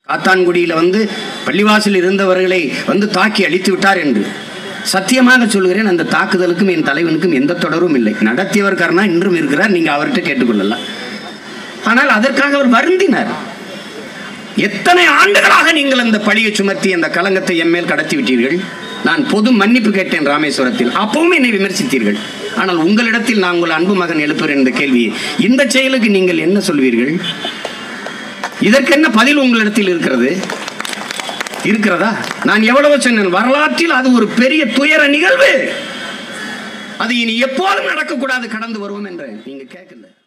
காத்தான்குடியில் வந்து பள்ளிவாசல் இருந்தவர்களை வந்து தாக்கி அழித்து விட்டார் என்று சத்தியமாக சொல்கிறேன் அந்த தாக்குதலுக்கும் என் தலைவனுக்கும் எந்த தொடரும் இல்லை நடத்தியவர் கருணா இன்றும் இருக்கிறார் நீங்கள் அவர்கிட்ட கேட்டுக்கொள்ளலாம் ஆனால் அதற்காக அவர் வருந்தினார் எத்தனை ஆண்டுகளாக நீங்கள் அந்த பழியை சுமத்தி அந்த கலங்கத்தை என் மேல் கடத்தி விட்டீர்கள் நான் பொது மன்னிப்பு கேட்டேன் ராமேஸ்வரத்தில் அப்பவும் என்னை விமர்சித்தீர்கள் ஆனால் உங்களிடத்தில் நான் உங்கள் அன்பு மகன் எழுப்புகிறேன் இந்த கேள்வியை இந்த செயலுக்கு நீங்கள் என்ன சொல்வீர்கள் இதற்கு என்ன பதில் உங்களிடத்தில் இருக்கிறது இருக்கிறதா நான் எவ்வளவு சொன்னேன் வரலாற்றில் அது ஒரு பெரிய துயர நிகழ்வு அது இனி எப்போதும் நடக்கக்கூடாது கடந்து வருவோம் என்ற நீங்க கேட்கல